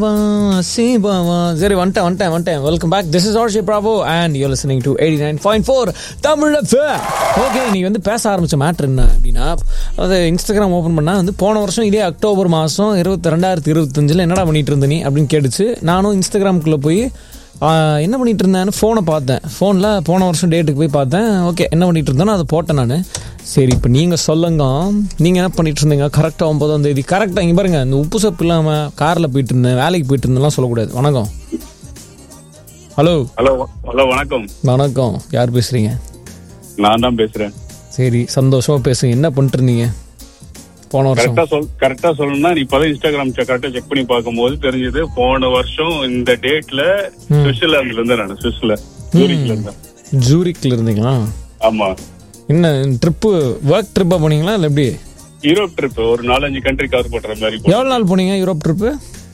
சீபாவா சரி வந்துட்டேன் வந்துட்டேன் வந்துட்டேன் welcome back this is Arshi Bravo and you listening to eighty nine point four Tamil okay நீ வந்து பேச ஆரம்பிச்ச மேட்ரு என்ன அப்படின்னா அது இன்ஸ்டாகிராம் ஓப்பன் பண்ணால் வந்து போன வருஷம் இதே அக்டோபர் மாதம் இருபத்தி ரெண்டாயிரத்தி இருபத்தஞ்சில் என்னடா பண்ணிட்டு இருந்த நீ அப்படின்னு கேட்டுச்சு நானும் இன்ஸ்டாகிராமுக்குள்ளே போய் ஆஹ், என்ன பண்ணிட்டு இருந்தேன்னு ஃபோனை பார்த்தேன் ஃபோனில் போன வருஷம் டேட்டுக்கு போய் பார்த்தேன் ஓகே என்ன பண்ணிட்டு இருந்தேனோ அதை போட்டேன் நான் சரி இப்போ நீங்கள் சொல்லுங்க நீங்கள் என்ன பண்ணிட்டு இருந்தீங்க கரெக்டாக ஒன்பதாம் தேதி கரெக்டாக இங்கே பாருங்க இந்த உப்பு சப்பு இல்லாமல் காரில் போயிட்டு இருந்தேன் வேலைக்கு போயிட்டு இருந்தேன்லாம் சொல்லக்கூடாது வணக்கம் ஹலோ ஹலோ ஹலோ வணக்கம் வணக்கம் யார் பேசுகிறீங்க நான் தான் பேசுறேன் சரி சந்தோஷமாக பேசுங்க என்ன பண்ணிட்டு இருந்தீங்க போன வருஷம் கரெக்டா சொல் கரெக்டா சொல்லணும்னா நீ இப்பதான் இன்ஸ்டாகிராம் கரெக்டா செக் பண்ணி பார்க்கும்போது தெரிஞ்சது போன வருஷம் இந்த டேட்ல சுவிட்சர்லாந்துல இருந்தேன் நான் சுவிஸ்ல ஜூரிக்ல இருந்தேன் ஜூரிக்கில் இருந்தீங்களா ஆமா என்ன ட்ரிப்பு ஒர்க் ட்ரிப்பாக போனீங்களா இல்லை எப்படி யூரோப் ட்ரிப் ஒரு நாலஞ்சு கண்ட்ரி கவர் பண்ற மாதிரி எவ்வளோ நாள் போனீங்க யூரோப் ட்ரிப்பு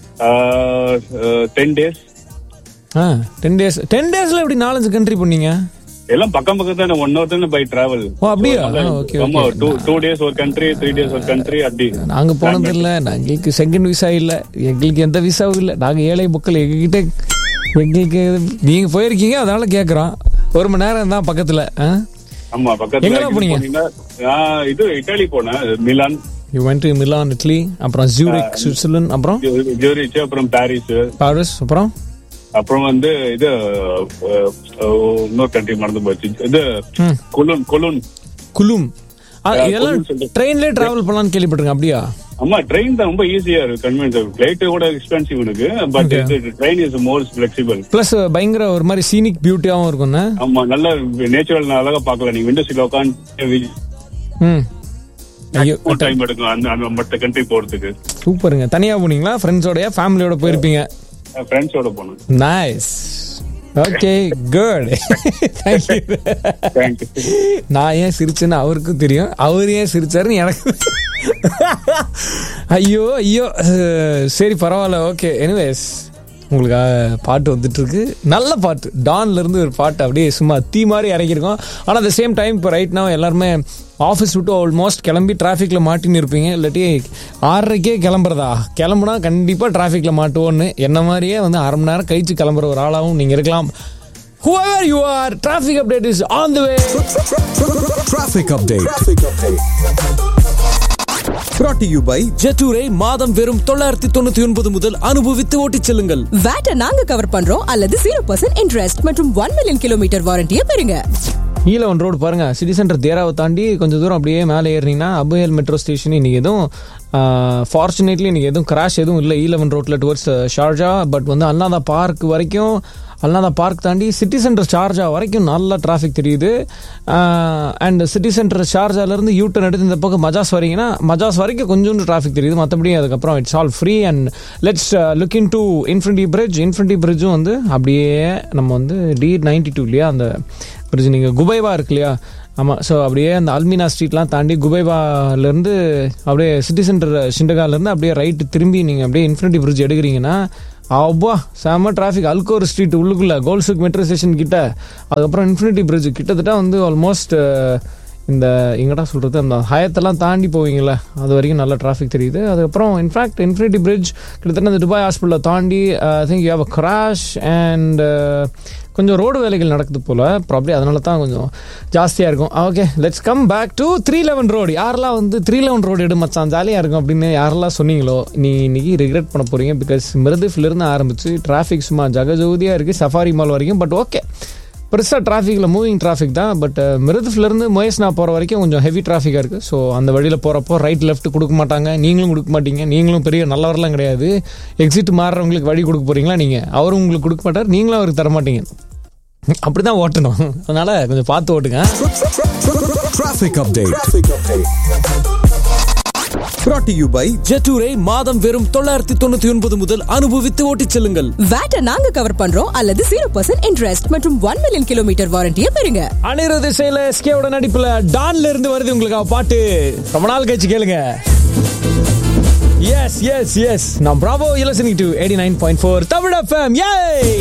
டென் டேஸ் ஆ டென் டேஸ் டென் டேஸில் எப்படி நாலஞ்சு கண்ட்ரி பண்ணீங்க எல்லாம் பக்கம் பக்கம் தானே ஒன் ஹவர் தானே பை டிராவல் ஓ அப்படியா ஓகே ஆமா டூ டூ டேஸ் ஒரு கண்ட்ரி த்ரீ டேஸ் ஒரு கண்ட்ரி அப்படி நாங்க போனது இல்ல எங்களுக்கு செகண்ட் விசா இல்ல எங்களுக்கு எந்த விசாவும் இல்ல நாங்க ஏழை மக்கள் எங்ககிட்ட எங்களுக்கு நீங்க போயிருக்கீங்க அதனால கேக்குறோம் ஒரு மணி நேரம் தான் பக்கத்துல ஆமா பக்கத்துல எங்கெல்லாம் இது போனீங்க? போனீங்கன்னா, நான் இது இட்டாலி போனேன் Milan you went to Milan Italy அப்புறம் ஜூரிக் சுவிட்சர்லாந்து அப்புறம் ஜூரிச் அப்புறம் பாரிஸ் பாரிஸ் அப்புறம் அப்புறம் வந்து இது அஹ், அஹ், இன்னொரு கண்ட்ரி மறந்து போச்சு இது ம். குலுன் குலுன் குலும் ஆ, இதெல்லாம் குலும் சொல்லிட்டு. ட்ரெயின்லயே டிராவல் பண்ணலாம்னு கேள்விப்பட்டிருக்கேன் அப்படியா ஆமா ட்ரெயின் தான் ரொம்ப ஈஸியா இருக்கு கன்வீனியன்ஸ் பிளைட் கூட எக்ஸ்பென்சிவ் இருக்கு but train is more flexible plus பயங்கர ஒரு மாதிரி சீனிக் பியூட்டியாவும் இருக்கும்ண்ணே ஆமா நல்ல நேச்சுரல் அழகா பார்க்கலாம் நீங்க விண்டோ சீட்ல உட்காந்து ம் ஐயோ டைம் எடுக்கும் அந்த அந்த மற்ற கண்ட்ரி போறதுக்கு சூப்பருங்க தனியா போனீங்களா ஃப்ரெண்ட்ஸோடய ஃபேமிலியோட போயிருப்பீங்க ஃப்ரெண்ட்ஸோட போனேன் nice okay good thank you thank you நான் ஏன் சிரிச்சேன்னு அவருக்கும் தெரியும் அவர் ஏன் சிரிச்சாருன்னு எனக்கு ஐயோ ஐயோ அஹ், சரி பரவாயில்ல ஓகே எனிவேஸ் உங்களுக்காக பாட்டு வந்துட்டு இருக்கு நல்ல பாட்டு டான்ல இருந்து ஒரு பாட்டு அப்படியே சும்மா தீ மாதிரி இறக்கியிருக்கோம் ஆனால் at the சேம் டைம் இப்போ ரைட் now எல்லாருமே ஆஃபீஸ் விட்டு ஆல்மோஸ்ட் கிளம்பி டிராஃபிக்கில் மாட்டின்னு இருப்பீங்க இல்லாட்டி ஆறரைக்கே கிளம்புறதா கிளம்புனா கண்டிப்பாக டிராஃபிக்கில் மாட்டுவோன்னு என்ன மாதிரியே வந்து அரை மணி நேரம் கழிச்சு கிளம்புற ஒரு ஆளாகவும் நீங்கள் இருக்கலாம் whoever you are traffic update is on the way Traffic update. Brought to you by ஜெட்டூரை மாதம் வெறும் தொள்ளாயிரத்தி தொண்ணூத்தி ஒன்பது முதல் அனுபவித்து ஓட்டிச் செல்லுங்கள் வேட்டை நாங்க கவர் பண்றோம் அல்லது ஜீரோ பர்சன்ட் இன்ட்ரெஸ்ட் மற்றும் ஒன் மில்லியன் கிலோமீட்டர் வாரண்டியை பெறுங்க ஈலவன் ரோடு பாருங்க சிட்டி சென்டர் தேராவை தாண்டி கொஞ்சம் தூரம் அப்படியே மேலே ஏறினீங்கன்னா அபுயல் மெட்ரோ ஸ்டேஷன் இன்னைக்கு எதுவும் ஃபார்ச்சுனேட்லி இன்னைக்கு எதுவும் கிராஷ் எதுவும் இல்லை ஈலவன் ரோட்டில் டுவர்ட்ஸ் ஷார்ஜா பட் வந்து அல்லாதா பார்க் வரைக்கும் அல்லாதா பார்க் தாண்டி சிட்டி சென்டர் ஷார்ஜா வரைக்கும் நல்ல டிராஃபிக் தெரியுது அண்ட் சிட்டி சென்டர் ஷார்ஜாலேருந்து யூ டர்ன் எடுத்து இந்த பக்கம் மஜாஸ் வரீங்கன்னா மஜாஸ் வரைக்கும் கொஞ்சோண்டு டிராஃபிக் தெரியுது மற்றபடி அதுக்கப்புறம் it's all free and let's look into infinity bridge infinity பிரிட்ஜும் வந்து அப்படியே நம்ம வந்து டி நைன்டி டூ இல்லையா அந்த பிரிட்ஜ் நீங்கள் குபைவா இருக்கு இல்லையா ஆமாம் ஸோ அப்படியே அந்த அல்மினா ஸ்ட்ரீட்லாம் தாண்டி குபைவாலேருந்து அப்படியே சிட்டி சென்டர் சிண்டகாலேருந்து அப்படியே ரைட்டு திரும்பி நீங்கள் அப்படியே இன்ஃபினிட்டி பிரிட்ஜ் எடுக்கிறீங்கன்னா அவ்வா செம டிராஃபிக் அல்கோர் ஸ்ட்ரீட் உள்ளுக்குள்ள கோல்சுக் மெட்ரோ ஸ்டேஷன் கிட்ட அதுக்கப்புறம் இன்ஃபினிட்டி பிரிட்ஜ் கிட்டத்தட்ட வந்து ஆல்மோஸ்ட் இந்த எங்கடா சொல்கிறது அந்த ஹயத்தெல்லாம் தாண்டி போவீங்களே அது வரைக்கும் நல்ல டிராஃபிக் தெரியுது அதுக்கப்புறம் இன்ஃபேக்ட் இன்ஃபினிட்டி பிரிட்ஜ் கிட்டத்தட்ட அந்த துபாய் ஹாஸ்பிட்டலை தாண்டி I think you have a crash and கொஞ்சம் ரோடு வேலைகள் நடக்குது போல் ப்ராப்ளி அதனால தான் கொஞ்சம் ஜாஸ்தியாக இருக்கும் okay let's come back to three eleven road யாரெல்லாம் வந்து த்ரீ லெவன் ரோடு எடு மச்சான் ஜாலியாக இருக்கும் அப்படின்னு யாரெல்லாம் சொன்னீங்களோ நீ இன்னைக்கு ரிக்ரெட் பண்ண போகிறீங்க பிகாஸ் மிருதுஃபிலிருந்து ஆரம்பிச்சு டிராஃபிக் சும்மா ஜகஜோதியாக இருக்குது சஃபாரி மால் வரைக்கும் பட் ஓகே பெருசாக டிராஃபிக்கில் மூவிங் டிராஃபிக் தான் பட் மிருதுஃபிலேருந்து மொயஸ்னா போகிற வரைக்கும் கொஞ்சம் ஹெவி டிராஃபிக்காக இருக்குது ஸோ அந்த வழியில் போகிறப்போ ரைட் லெஃப்ட் கொடுக்க மாட்டாங்க நீங்களும் கொடுக்க மாட்டீங்க நீங்களும் பெரிய நல்லவரெல்லாம் கிடையாது எக்ஸிட் மாறுறவங்களுக்கு வழி கொடுக்க போகிறீங்களா நீங்கள் அவரும் உங்களுக்கு கொடுக்க மாட்டார் நீங்களும் அவருக்கு தர மாட்டீங்க அப்படி தான் ஓட்டணும் அதனால் கொஞ்சம் பார்த்து ஓட்டுங்க Traffic update. Brought to you by ஜெட்டூரை மாதம் வெறும் தொள்ளாயிரத்தி தொண்ணூற்றி ஒன்பது முதல் அனுபவித்து ஓட்டிச் செல்லுங்கள் வேட்டை நாங்க கவர் பண்றோம் அல்லது ஜீரோ பர்சன்ட் இன்ட்ரெஸ்ட் மற்றும் ஒன் மில்லியன் கிலோமீட்டர் வாரண்டியை பெறுங்க அனிருத் இசையில எஸ்கேவோட நடிப்புல டான்ல இருந்து வருது உங்களுக்கு அவ பாட்டு ரொம்ப நாள் கழிச்சு கேளுங்க எஸ் எஸ் எஸ் நான் Bravo listening to eighty nine point four Tamil FM ஏய்